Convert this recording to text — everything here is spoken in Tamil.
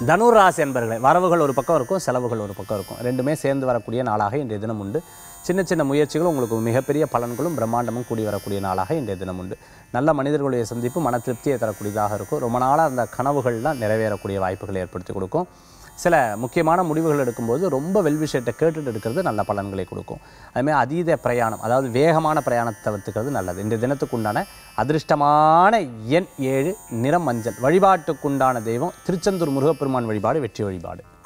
தனுராசி என்பர்களே வரவுகள் ஒரு பக்கம் இருக்கும் செலவுகள் ஒரு பக்கம் இருக்கும் ரெண்டுமே சேர்ந்து வரக்கூடிய நாளாக இன்றைய தினம் உண்டு சின்ன சின்ன முயற்சிகளும் உங்களுக்கு மிகப்பெரிய பலன்களும் பிரம்மாண்டமும் கூடி வரக்கூடிய நாளாக இன்றைய தினம் உண்டு நல்ல மனிதர்களுடைய சந்திப்பு மன திருப்தியை தரக்கூடியதாக இருக்கும் ரொம்ப நாளாக அந்த கனவுகள்லாம் நிறைவேறக்கூடிய வாய்ப்புகளை ஏற்படுத்தி கொடுக்கும் சில முக்கியமான முடிவுகள் எடுக்கும்போது ரொம்ப வெல்விஷயத்தை கேட்டுட்டு எடுக்கிறது நல்ல பலன்களை கொடுக்கும் அதுமாதிரி அதீத பிரயாணம் அதாவது வேகமான பிரயாணத்தை தவிர்த்துக்கிறது நல்லது இந்த தினத்துக்கு உண்டான அதிர்ஷ்டமான எண் ஏழு நிறம் மஞ்சள் வழிபாட்டுக்குண்டான தெய்வம் திருச்செந்தூர் முருகப்பெருமான் வழிபாடு வெற்றி வழிபாடு